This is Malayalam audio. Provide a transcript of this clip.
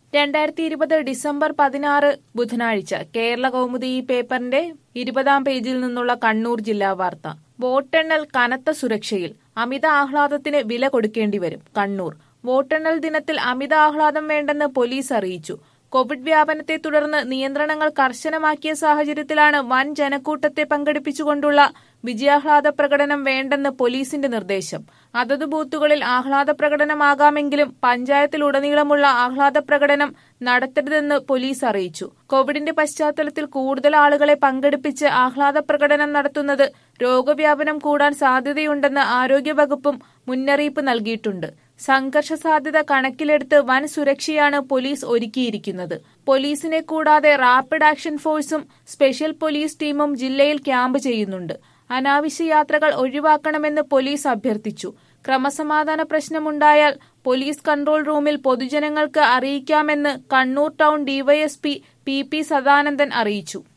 രണ്ടായിരത്തി ഇരുപത് ഡിസംബർ പതിനാറ് ബുധനാഴ്ച കേരള കൗമുദി ഈ പേപ്പറിന്റെ ഇരുപതാം പേജിൽ നിന്നുള്ള കണ്ണൂർ ജില്ലാ വാർത്ത വോട്ടെണ്ണൽ കനത്ത സുരക്ഷയിൽ അമിത ആഹ്ലാദത്തിന് വില കൊടുക്കേണ്ടി വരും കണ്ണൂർ വോട്ടെണ്ണൽ ദിനത്തിൽ അമിത ആഹ്ലാദം വേണ്ടെന്ന് പോലീസ് അറിയിച്ചു കോവിഡ് വ്യാപനത്തെ തുടർന്ന് നിയന്ത്രണങ്ങൾ കർശനമാക്കിയ സാഹചര്യത്തിലാണ് വൻ ജനക്കൂട്ടത്തെ പങ്കെടുപ്പിച്ചുകൊണ്ടുള്ള വിജയാഹ്ലാദ പ്രകടനം വേണ്ടെന്ന് പോലീസിന്റെ നിർദ്ദേശം അതത് ബൂത്തുകളിൽ ആഹ്ലാദ പ്രകടനമാകാമെങ്കിലും പഞ്ചായത്തിലുടനീളമുള്ള ആഹ്ലാദ പ്രകടനം നടത്തരുതെന്ന് പോലീസ് അറിയിച്ചു കോവിഡിന്റെ പശ്ചാത്തലത്തിൽ കൂടുതൽ ആളുകളെ പങ്കെടുപ്പിച്ച് ആഹ്ലാദ പ്രകടനം നടത്തുന്നത് രോഗവ്യാപനം കൂടാൻ സാധ്യതയുണ്ടെന്ന് ആരോഗ്യവകുപ്പും മുന്നറിയിപ്പ് നൽകിയിട്ടുണ്ട് സംഘർഷ സാധ്യത കണക്കിലെടുത്ത് വൻ സുരക്ഷയാണ് പോലീസ് ഒരുക്കിയിരിക്കുന്നത് പോലീസിനെ കൂടാതെ റാപ്പിഡ് ആക്ഷൻ ഫോഴ്സും സ്പെഷ്യൽ പോലീസ് ടീമും ജില്ലയിൽ ക്യാമ്പ് ചെയ്യുന്നുണ്ട് അനാവശ്യ യാത്രകൾ ഒഴിവാക്കണമെന്ന് പോലീസ് അഭ്യർത്ഥിച്ചു ക്രമസമാധാന പ്രശ്നമുണ്ടായാൽ പോലീസ് കൺട്രോൾ റൂമിൽ പൊതുജനങ്ങൾക്ക് അറിയിക്കാമെന്ന് Kannur town DYSP P P Sadanandan അറിയിച്ചു